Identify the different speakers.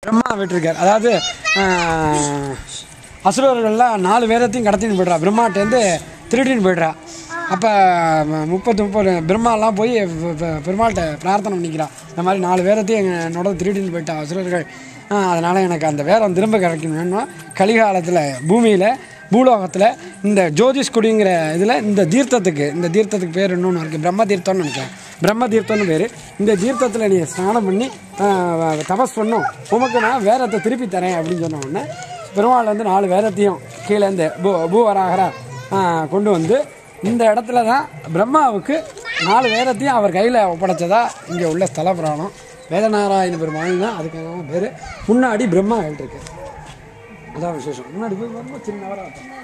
Speaker 1: பிரம்மா விட்டுருக்கார் அதாவது ஆஹ், அசுரர்கள்லாம் நாலு வேதத்தையும் கடத்தின்னு போய்ட்றா பிரம்மாட்டேருந்து திருடின்னு போய்ட்றா அப்போ முப்பத்து முப்பது பிரம்மாலாம் போய் பெ- பெ- பெருமாள்கிட்ட பிரார்த்தனை பண்ணிக்கிறா இந்த மாதிரி நாலு வேதத்தையும் எங்க- என்னோட திருடின்னு போயிட்டா அசுரர்கள் அதனால் எனக்கு அந்த வேதம் திரும்ப கிடைக்கணும்னா கலிகாலத்தில் பூமியில் பூலோகத்தில் இந்த ஜோதிஷ் குடிங்கிற இதில் இந்த தீர்த்தத்துக்கு இந்த தீர்த்தத்துக்கு பேர் இன்னொன்று இருக்குது பிரம்ம தீர்த்தம்னு நினைக்கிறேன் பிரம்ம தீர்த்தம்னு பேர் இந்த தீர்த்தத்தில் நீ ஸ்நானம் பண்ணி ஆஹ், தபஸ் பண்ணும் உமக்கு நான் வேதத்தை திருப்பி தரேன் அப்படின்னு சொன்ன உடனே பெருமாள் வந்து நாலு வேதத்தையும் கீழேருந்து பூ பூவராகரா ஆஹ், கொண்டு வந்து இந்த இடத்துல தான் பிரம்மாவுக்கு நாலு வேதத்தையும் அவர் கையில் ஒப்படைச்சதா இங்கே உள்ள ஸ்தல புராணம் வேதநாராயண பெருமாள் தான் அதுக்காக பேர் முன்னாடி பிரம்மா இருக்கு அதான் விசேஷம் முன்னாடி போய் ரொம்ப சின்னவராக